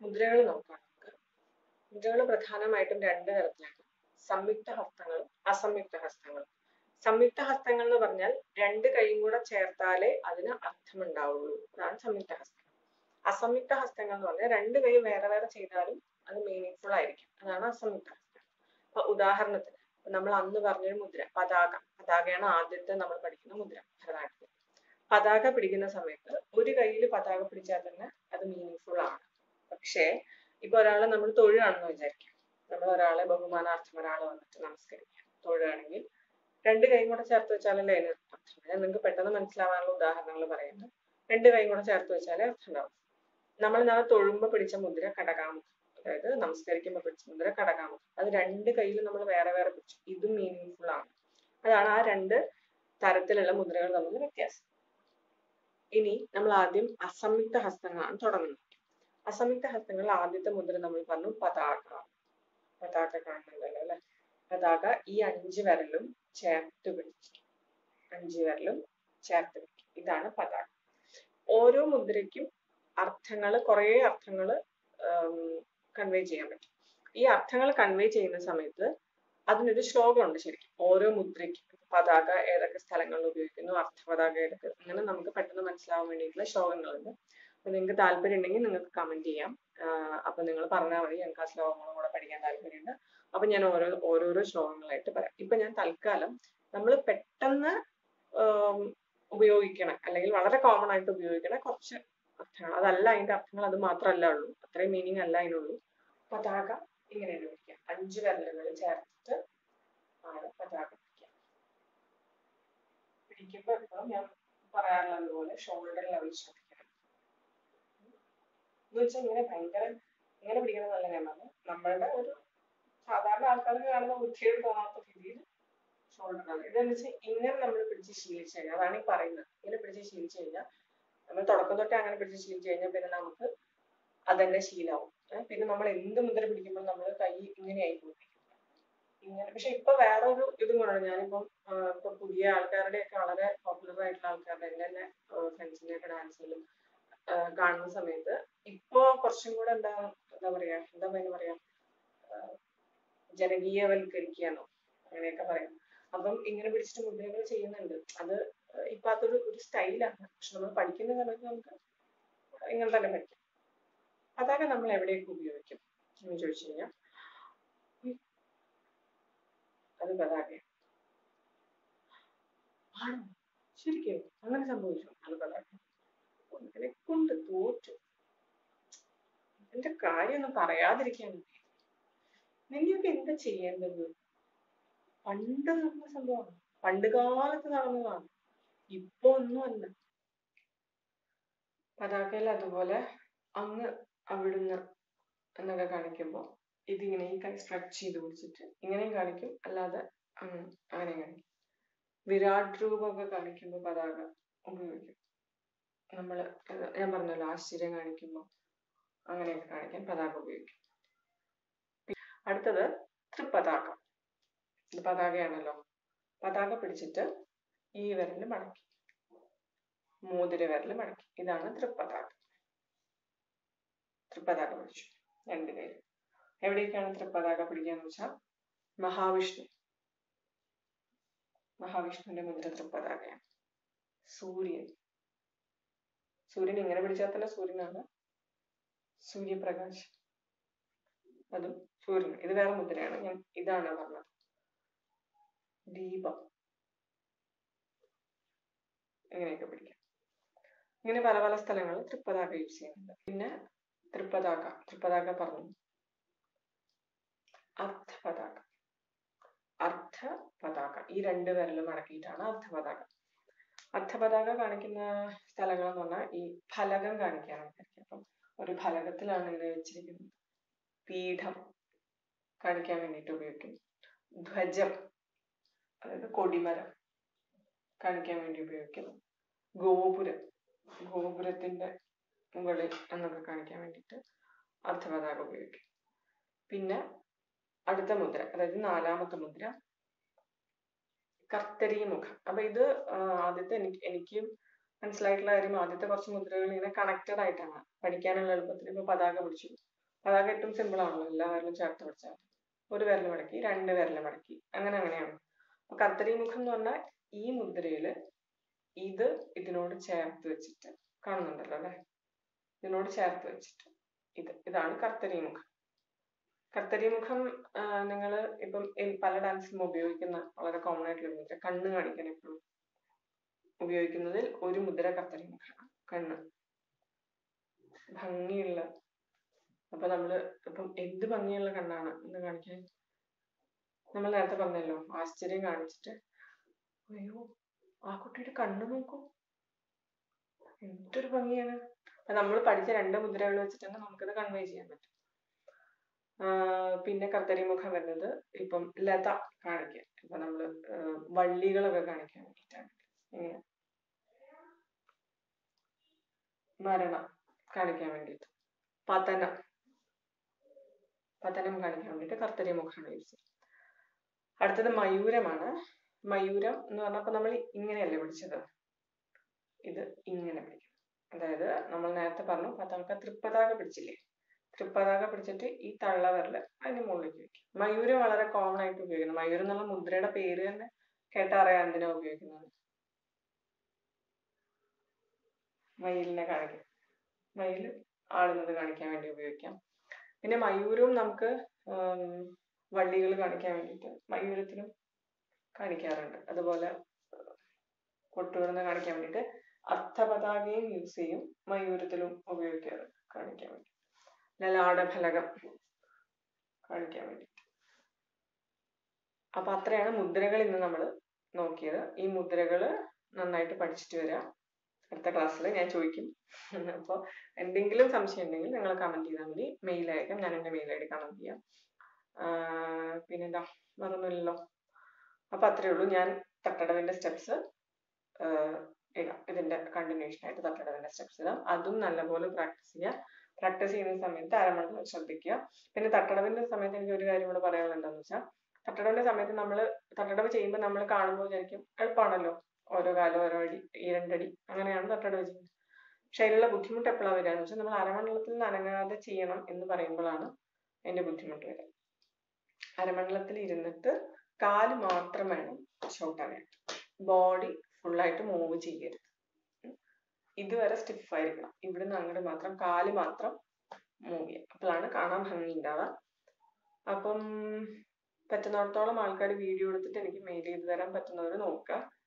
മുദ്രകൾ നോക്കാം നമുക്ക് മുദ്രകൾ പ്രധാനമായിട്ടും രണ്ട് തരത്തിലാണ് സംയുക്ത ഹസ്തങ്ങളും അസംയുക്ത ഹസ്തങ്ങളും സംയുക്ത ഹസ്തങ്ങൾ എന്ന് പറഞ്ഞാൽ രണ്ട് കൈയും കൂടെ ചേർത്താലേ അതിന് അർത്ഥമുണ്ടാവുള്ളൂ അതാണ് സംയുക്ത ഹസ്തം അസംയുക്ത ഹസ്തങ്ങൾ എന്ന് പറഞ്ഞാൽ രണ്ട് കൈ വേറെ വേറെ ചെയ്താലും അത് മീനിങ്ഫുൾ ആയിരിക്കും അതാണ് അസംയുക്ത ഹസ്തം അപ്പൊ ഉദാഹരണത്തിന് നമ്മൾ അന്ന് പറഞ്ഞൊരു മുദ്ര പതാക പതാകയാണ് ആദ്യത്തെ നമ്മൾ പഠിക്കുന്ന മുദ്ര ഭരതനാട്യത്തിൽ പതാക പിടിക്കുന്ന സമയത്ത് ഒരു കയ്യിൽ പതാക പിടിച്ചാൽ തന്നെ അത് മീനിങ്ഫുൾ ആണ് പക്ഷേ ഇപ്പൊ ഒരാളെ നമ്മൾ തൊഴുകയാണെന്ന് വിചാരിക്കാം നമ്മൾ ഒരാളെ ബഹുമാനാർത്ഥം ഒരാൾ വന്നിട്ട് നമസ്കരിക്കാം തൊഴുകയാണെങ്കിൽ രണ്ട് കൈയും കൂടെ ചേർത്ത് വെച്ചാലല്ലേ അതിന് അർത്ഥം ഞാൻ നിങ്ങൾക്ക് പെട്ടെന്ന് മനസ്സിലാവാനുള്ള ഉദാഹരണങ്ങൾ പറയുന്നത് രണ്ട് കൈയും കൂടെ ചേർത്ത് വെച്ചാലേ അർത്ഥം ഉണ്ടാവും നമ്മൾ നാളെ തൊഴുമ്പോ പിടിച്ച മുദ്ര കടകാമുഖം അതായത് നമസ്കരിക്കുമ്പോൾ പിടിച്ച മുദ്ര കടകാമുഖം അത് രണ്ട് കയ്യിൽ നമ്മൾ വേറെ വേറെ പിടിച്ചു ഇതും മീനിങ്ഫുൾ ആണ് അതാണ് ആ രണ്ട് തരത്തിലുള്ള മുദ്രകൾ തമ്മിൽ വ്യത്യാസം ഇനി നമ്മൾ ആദ്യം അസംയുക്ത ഹസ്തങ്ങളാണ് തുടങ്ങുന്നത് അസംയുക്ത ഹസ്തങ്ങളിൽ ആദ്യത്തെ മുദ്ര നമ്മൾ പറഞ്ഞു പതാക പതാക കാണുന്നുണ്ടല്ലോ അല്ലെ പതാക ഈ അഞ്ച് വിരലും ചേർത്ത് പിടിക്കും അഞ്ച് വിരലും ചേർത്ത് പിടിക്കും ഇതാണ് പതാക ഓരോ മുദ്രയ്ക്കും അർത്ഥങ്ങൾ കുറേ അർത്ഥങ്ങൾ കൺവേ ചെയ്യാൻ പറ്റും ഈ അർത്ഥങ്ങൾ കൺവേ ചെയ്യുന്ന സമയത്ത് അതിനൊരു ശ്ലോകമുണ്ട് ശരിക്കും ഓരോ മുദ്രയ്ക്കും പതാക ഏതൊക്കെ സ്ഥലങ്ങളിൽ ഉപയോഗിക്കുന്നു അർത്ഥപതാക ഏതൊക്കെ അങ്ങനെ നമുക്ക് പെട്ടെന്ന് മനസ്സിലാവാൻ വേണ്ടിയിട്ടുള്ള ശ്ലോകങ്ങളുണ്ട് അപ്പൊ നിങ്ങൾക്ക് താല്പര്യം ഉണ്ടെങ്കിൽ നിങ്ങൾക്ക് കമന്റ് ചെയ്യാം ആഹ് അപ്പൊ നിങ്ങൾ പറഞ്ഞാൽ മതി ഞങ്ങൾക്ക് ആ ശ്ലോകങ്ങളും കൂടെ പഠിക്കാൻ താല്പര്യമുണ്ട് അപ്പൊ ഞാൻ ഓരോ ഓരോരോ ശ്ലോകങ്ങളായിട്ട് പറയാം ഇപ്പൊ ഞാൻ തൽക്കാലം നമ്മൾ പെട്ടെന്ന് ആം, ഉപയോഗിക്കണ അല്ലെങ്കിൽ വളരെ കോമൺ ആയിട്ട് ഉപയോഗിക്കണ കുറച്ച് അർത്ഥങ്ങൾ അതല്ല അതിന്റെ അർത്ഥങ്ങൾ അത് മാത്രമല്ല ഉള്ളൂ അത്രയും മീനിങ് അല്ല അതിനുള്ളൂ പതാക ഇങ്ങനെയാണ് പിടിക്കുക അഞ്ച് വിരലുകൾ ചേർത്തിട്ട് ആണ് പതാക പിടിക്കുക പിടിക്കുമ്പോൾ എപ്പോഴും ഞാൻ പറയാറുള്ളത് പോലെ ഷോൾഡർ ലെവൽ ശ്രദ്ധിക്കണം എന്ന് വെച്ചാൽ ഇങ്ങനെ ഭയങ്കര ഇങ്ങനെ പിടിക്കണമെന്നല്ല ഞാൻ പറഞ്ഞത് നമ്മളുടെ ഒരു സാധാരണ ആൾക്കാർക്ക് കാണുന്ന ബുദ്ധിയോട് തോന്നാത്ത രീതിയിൽ ഷോൾഡർ ലെവൽ ഇതെന്ന് വെച്ചാൽ ഇങ്ങനെ നമ്മൾ പിടിച്ച് ശീലിച്ചു കഴിഞ്ഞാൽ അതാണ് ഈ പറയുന്നത് ഇങ്ങനെ പിടിച്ച് ശീലിച്ചു കഴിഞ്ഞാൽ നമ്മൾ തുടക്കം തൊട്ടേ അങ്ങനെ പിടിച്ച് ശീലിച്ചു കഴിഞ്ഞാൽ പിന്നെ നമുക്ക് അതന്നെ ശീലമാവും ഏഹ് പിന്നെ നമ്മൾ എന്ത് മുദ്ര പിടിക്കുമ്പോൾ നമ്മൾ കൈ ഇങ്ങനെയായി പോകും ഇങ്ങനെ പക്ഷെ ഇപ്പൊ വേറൊരു ഇതും കൂടെ ഉണ്ട് ഞാനിപ്പം ആഹ് ഇപ്പൊ പുതിയ ആൾക്കാരുടെ ഒക്കെ വളരെ പോപ്പുലർ ആയിട്ടുള്ള ആൾക്കാരുടെ എന്റെ തന്നെ ഫ്രണ്ട്സിന്റെ ഒക്കെ ഡാൻസിലും കാണുന്ന സമയത്ത് ഇപ്പൊ കുറച്ചും കൂടെ എന്താ എന്താ പറയാ എന്താ അതിന് പറയാ ആഹ് ജനകീയവൽക്കരിക്കാനോ അങ്ങനെയൊക്കെ പറയാം അപ്പം ഇങ്ങനെ പിടിച്ചിട്ട് മുദ്രകൾ ചെയ്യുന്നുണ്ട് അത് ഇപ്പൊ അതൊരു ഒരു സ്റ്റൈലാണ് പക്ഷെ നമ്മൾ പഠിക്കുന്ന സമയത്ത് നമുക്ക് ഇങ്ങനെ തന്നെ പഠിക്കാം അതൊക്കെ നമ്മൾ എവിടെയൊക്കെ ഉപയോഗിക്കും എന്ന് ചോദിച്ചു കഴിഞ്ഞാൽ അത് പതാകയാണ് ആണോ ശരിക്കും അങ്ങനെ സംഭവിച്ചു അത് പതാക എന്നെ കൊണ്ട് തോറ്റു എന്റെ കാര്യം ഒന്നും പറയാതിരിക്കാൻ നിന്നെയൊക്കെ എന്താ ചെയ്യേണ്ടത് പണ്ട് നടന്ന സംഭവമാണ് പണ്ട് കാലത്ത് നടന്നതാണ് ഇപ്പൊ ഒന്നുമല്ല പതാകയിൽ അതുപോലെ അങ്ങ് അവിടുന്ന് എന്നൊക്കെ കാണിക്കുമ്പോൾ ഇതിങ്ങനെ ഈ കൈ സ്ട്രെച്ച് ചെയ്ത് പിടിച്ചിട്ട് ഇങ്ങനെയും കാണിക്കും അല്ലാതെ അങ്ങ് അങ്ങനെ കാണിക്കും വിരാട് രൂപമൊക്കെ കാണിക്കുമ്പോൾ പതാക ഉപയോഗിക്കും നമ്മൾ ഞാൻ പറഞ്ഞല്ലോ ആശ്ചര്യം കാണിക്കുമ്പോൾ അങ്ങനെയൊക്കെ കാണിക്കാൻ പതാക ഉപയോഗിക്കും അടുത്തത് തൃപ്പതാക ഇത് പതാകയാണല്ലോ പതാക പിടിച്ചിട്ട് ഈ വിരല് മടക്കി മോതിര വിരല് മടക്കി ഇതാണ് തൃപ്പതാക തൃപ്പതാക പിടിച്ചു രണ്ട് കയ്യിൽ എവിടേക്കാണ് തൃപ്പതാക പിടിക്കാന്ന് വെച്ചാൽ മഹാവിഷ്ണു മഹാവിഷ്ണുവിന്റെ മുദ്ര തൃപ്പതാകയാണ് സൂര്യൻ സൂര്യൻ ഇങ്ങനെ പിടിച്ചാൽ തന്നെ സൂര്യനാണ് സൂര്യപ്രകാശം അതും സൂര്യൻ ഇത് വേറെ മുദ്രയാണ് ഞാൻ ഇതാണ് പറഞ്ഞത് ദീപം ഇങ്ങനെയൊക്കെ പിടിക്കാം ഇങ്ങനെ പല പല സ്ഥലങ്ങളിൽ തൃപ്പതാക യൂസ് ചെയ്യുന്നുണ്ട് പിന്നെ തൃപ്പതാക തൃപ്പതാക പറഞ്ഞു അർത്ഥപതാക അർത്ഥപതാക ഈ രണ്ട് വിരലും അടക്കിയിട്ടാണ് അർത്ഥപതാക അർത്ഥപതാക കാണിക്കുന്ന സ്ഥലങ്ങൾ എന്ന് പറഞ്ഞാൽ ഈ ഫലകം കാണിക്കാനാണ് അപ്പം ഒരു ഫലകത്തിലാണ് ഇങ്ങനെ വെച്ചിരിക്കുന്നത് പീഠം കാണിക്കാൻ വേണ്ടിയിട്ട് ഉപയോഗിക്കും ധ്വജം അതായത് കൊടിമരം കാണിക്കാൻ വേണ്ടി ഉപയോഗിക്കും ഗോപുരം ഗോപുരത്തിന്റെ മുകളിൽ എന്നൊക്കെ കാണിക്കാൻ വേണ്ടിയിട്ട് അർത്ഥപതാക ഉപയോഗിക്കും പിന്നെ അടുത്ത മുദ്ര അതായത് നാലാമത്തെ മുദ്ര കർത്തരി മുഖം അപ്പൊ ഇത് ആദ്യത്തെ എനിക്ക് എനിക്കും മനസ്സിലായിട്ടുള്ള കാര്യം ആദ്യത്തെ കുറച്ച് മുദ്രകൾ ഇങ്ങനെ കണക്റ്റഡ് ആയിട്ടാണ് പഠിക്കാനുള്ള എളുപ്പത്തിന് ഇപ്പൊ പതാക പിടിച്ചു പതാക ഏറ്റവും സിമ്പിൾ ആണല്ലോ എല്ലാ വിരലും ചേർത്ത് പിടിച്ചാൽ ഒരു വിരൽ മടക്കി രണ്ട് വിരൽ മടക്കി അങ്ങനെ അങ്ങനെയാണ് അപ്പൊ കർത്തരി മുഖം എന്ന് പറഞ്ഞാൽ ഈ മുദ്രയില് ഇത് ഇതിനോട് ചേർത്ത് വെച്ചിട്ട് കാണുന്നുണ്ടല്ലോ അല്ലെ ഇതിനോട് ചേർത്ത് വെച്ചിട്ട് ഇത് ഇതാണ് കർത്തരി മുഖം കർത്തരി മുഖം നിങ്ങൾ ഇപ്പം പല ഡാൻസിലും ഉപയോഗിക്കുന്ന വളരെ കോമൺ ആയിട്ടുള്ള മുദ്ര കണ്ണ് കാണിക്കാൻ എപ്പോഴും ഉപയോഗിക്കുന്നതിൽ ഒരു മുദ്ര കർത്തരി മുഖമാണ് കണ്ണ് ഭംഗിയുള്ള അപ്പൊ നമ്മള് ഇപ്പം എന്ത് ഭംഗിയുള്ള കണ്ണാണ് എന്ന് കാണിക്കാൻ നമ്മൾ നേരത്തെ പറഞ്ഞല്ലോ ആശ്ചര്യം കാണിച്ചിട്ട് അയ്യോ ആ കുട്ടിയുടെ കണ്ണ് നോക്കൂ എന്തൊരു ഭംഗിയാണ് അപ്പൊ നമ്മൾ പഠിച്ച രണ്ട് മുദ്രകൾ വെച്ചിട്ട് തന്നെ നമുക്കത് കൺവേ ചെയ്യാൻ പറ്റും പിന്നെ കർത്തരി മുഖം വരുന്നത് ഇപ്പം ലത കാണിക്കാൻ ഇപ്പൊ നമ്മള് വള്ളികളൊക്കെ കാണിക്കാൻ വേണ്ടിയിട്ടാണ് ഇങ്ങനെ മരണം കാണിക്കാൻ വേണ്ടിയിട്ട് പതനം പതനം കാണിക്കാൻ വേണ്ടിയിട്ട് കർത്തരി മുഖമാണ് യൂസ് ചെയ്യുന്നത് അടുത്തത് മയൂരമാണ് മയൂരം എന്ന് പറഞ്ഞപ്പോ നമ്മൾ ഇങ്ങനെയല്ലേ പിടിച്ചത് ഇത് ഇങ്ങനെ പിടിക്കും അതായത് നമ്മൾ നേരത്തെ പറഞ്ഞു പതാക തൃപ്പതാക പിടിച്ചില്ലേ തൃപ്പതാക പിടിച്ചിട്ട് ഈ തള്ളവിരല് അതിന്റെ മുകളിലേക്ക് വെക്കും മയൂരം വളരെ കോമൺ ആയിട്ട് ഉപയോഗിക്കുന്നത് മയൂരം എന്നുള്ള മുദ്രയുടെ പേര് തന്നെ കേട്ടറിയാൻ എന്തിനാ ഉപയോഗിക്കുന്നത് മയിലിനെ കാണിക്കാം മയിൽ ആടുന്നത് കാണിക്കാൻ വേണ്ടി ഉപയോഗിക്കാം പിന്നെ മയൂരവും നമുക്ക് വള്ളികൾ കാണിക്കാൻ വേണ്ടിയിട്ട് മയൂരത്തിനും കാണിക്കാറുണ്ട് അതുപോലെ കൊട്ടുവിടുന്ന കാണിക്കാൻ വേണ്ടിയിട്ട് അർത്ഥപതാകയും യൂസ് ചെയ്യും മയൂരത്തിലും ഉപയോഗിക്കാറുണ്ട് കാണിക്കാൻ വേണ്ടി ലലാടഫലകം കാണിക്കാൻ വേണ്ടി അപ്പൊ അത്രയാണ് മുദ്രകൾ ഇന്ന് നമ്മൾ നോക്കിയത് ഈ മുദ്രകൾ നന്നായിട്ട് പഠിച്ചിട്ട് വരാം അടുത്ത ക്ലാസ്സിൽ ഞാൻ ചോദിക്കും അപ്പോൾ എന്തെങ്കിലും സംശയം ഉണ്ടെങ്കിൽ നിങ്ങൾ കമന്റ് ചെയ്താൽ മതി മെയിൽ അയക്കാം ഞാൻ എൻ്റെ മെയിൽ ഐ ഡി കമന്റ് ചെയ്യാം പിന്നെന്താ മറന്നില്ലല്ലോ അപ്പൊ അത്രയേ ഉള്ളൂ ഞാൻ തട്ടടവിന്റെ സ്റ്റെപ്സ് ഇടാം ഇതിന്റെ കണ്ടിന്യൂഷൻ ആയിട്ട് തട്ടടവിന്റെ സ്റ്റെപ്സ് ഇടാം അതും നല്ലപോലെ പ്രാക്ടീസ് ചെയ്യുക പ്രാക്ടീസ് ചെയ്യുന്ന സമയത്ത് അരമണിക്കൂർ ശ്രദ്ധിക്കുക പിന്നെ തട്ടടവിന്റെ സമയത്ത് എനിക്ക് ഒരു കാര്യം കൂടെ പറയാനുള്ളത് എന്താണെന്ന് വെച്ചാൽ തട്ടടവിന്റെ സമയത്ത് നമ്മൾ തട്ടടവ് ചെയ്യുമ്പോൾ നമ്മൾ കാണുമ്പോൾ വിചാരിക്കും എളുപ്പമാണല്ലോ ഓരോ കാലം ഓരോ അടി ഈ രണ്ടടി അങ്ങനെയാണ് തട്ടടവ് ചെയ്യുന്നത് പക്ഷെ അതിലുള്ള ബുദ്ധിമുട്ട് എപ്പോഴാണ് വരിക എന്ന് വെച്ചാൽ നമ്മൾ അരമണ്ഡലത്തിൽ നിന്ന് അനങ്ങാതെ ചെയ്യണം എന്ന് പറയുമ്പോഴാണ് അതിന്റെ ബുദ്ധിമുട്ട് വരിക അരമണ്ഡലത്തിൽ ഇരുന്നിട്ട് കാല് മാത്രം വേണം ചവിട്ടാനായിട്ട് ബോഡി ഫുള്ളായിട്ട് മൂവ് ചെയ്യരുത് ഇതുവരെ സ്റ്റിഫ് ആയിരിക്കണം ഇവിടുന്ന് അങ്ങോട്ട് മാത്രം കാല് മാത്രം മൂവ് ചെയ്യാം അപ്പോഴാണ് കാണാൻ ഭംഗി ഉണ്ടാവുക അപ്പം പറ്റുന്നിടത്തോളം ആൾക്കാർ വീഡിയോ എടുത്തിട്ട് എനിക്ക് മെയിൽ ചെയ്ത് തരാൻ പറ്റുന്നവർ നോക്കുക